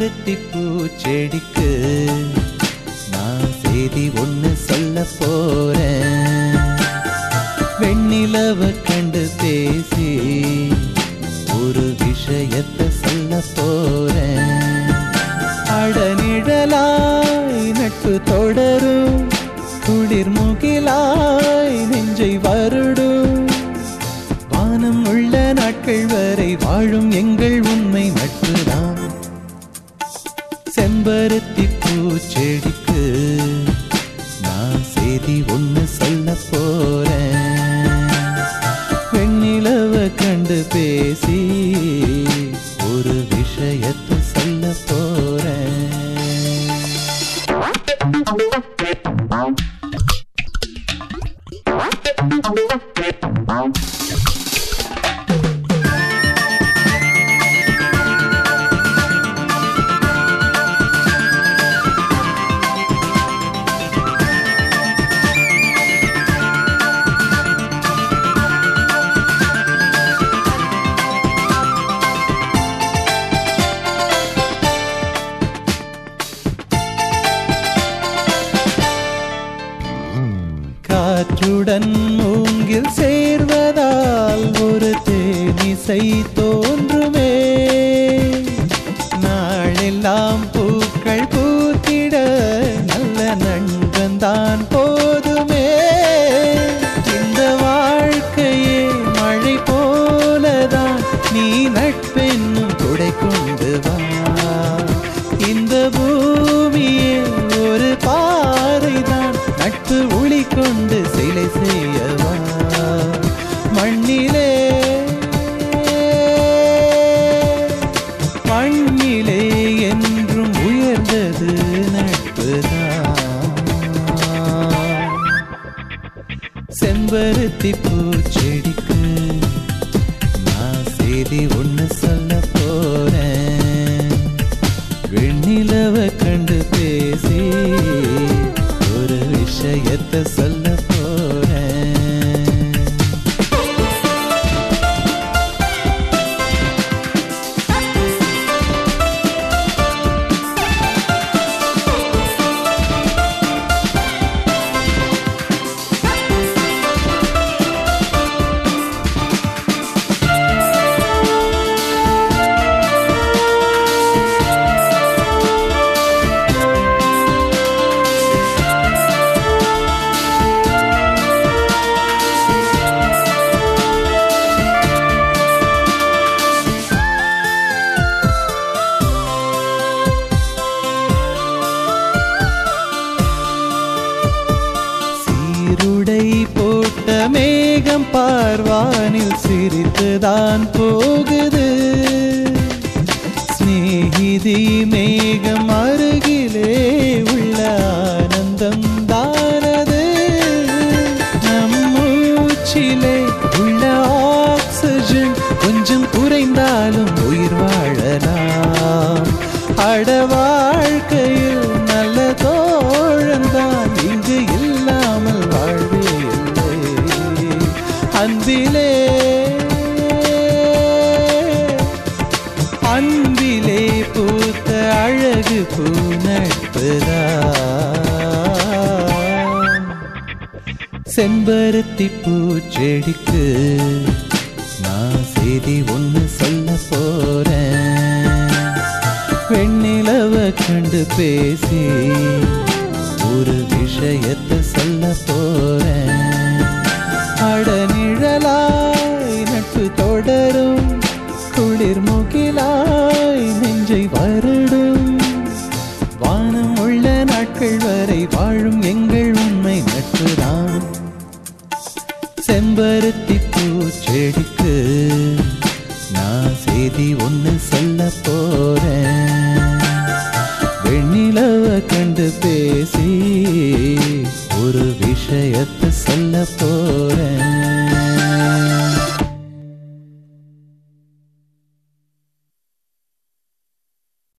செம்பருத்தி பூச்செடிக்கு நான் செய்தி ஒண்ணு சொல்ல போறேன் வெண்ணிலவ கண்டு பேசி ஒரு விஷயத்தை சொல்ல போறேன் அடநிழலாய் நட்பு தொடரும் குளிர் முகிலாய் நெஞ்சை வருடும் வானம் உள்ள நாட்கள் வரை வாழும் எங்கள் உண்மை நட்புதான் செம்பருத்தி பூச்செடிக்கு நான் செய்தி ஒண்ணு சொல்ல போறேன் வெண்ணிலவ கண்டு பேசி ஒரு விஷயத்தை சொல்ல போறேன் காற்றுடன் மூங்கில் சேர்வதால் ஒரு தேனிசை தோன்றுமே நாளெல்லாம் பூக்கள் பூத்திட நல்ல நண்பன் தான் போதுமே இந்த வாழ்க்கையே மழை போலதான் நீ நட்பென்னும் கொடை கொண்டு வா இந்த பூமியே ஒரு பாறைதான் நட்பு ஒளி கொண்டு சிலை செய்யவா மண்ணிலே மண்ணிலே என்றும் உயர்ந்தது நட்புதான் செம்பருத்தி பூச்செடிக்கு நான் செய்தி ஒண்ணு சொல்ல போறேன் வெண்ணிலவ கண்டு பேசி ஒரு விஷயத்தை சொல்ல போறேன் சீருடை போட்ட மேகம் பார்வானில் சிரித்துதான் போகுது சிநேகிதி மேகம் அருகிலே உள்ள ஆனந்தம் தானது நம் மூச்சிலே உள்ள ஆக்சிஜன் கொஞ்சம் குறைந்தாலும் உயிர் வாழலாம் அட வாழ்க்கையில் நல்ல தோழந்தான் இங்கு இல்லாமல் வாழ்வே இல்லை அன்பிலே அன்பிலே பூத்த அழகு பூ நட்புதான் செம்பருத்தி பூச்செடிக்கு நான் செய்தி ஒண்ணு சொல்ல போறேன் வெண்ணிலவ கண்டு பேசி ஒரு விஷயத்தை சொல்ல போறேன் அடநிழலாய் நட்பு தொடரும் குளிர் முகிலாய் நெஞ்சை வருடும் வானம் உள்ள நாட்கள் வரை வாழும் எங்கள் உண்மை நட்புதான் செம்பருத்தி பூச்செடிக்கு நான் செய்தி ஒண்ணு சொல்ல போறேன் வெண்ணிலவ கண்டு பேசி ஒரு விஷயத்தை சொல்ல போறேன்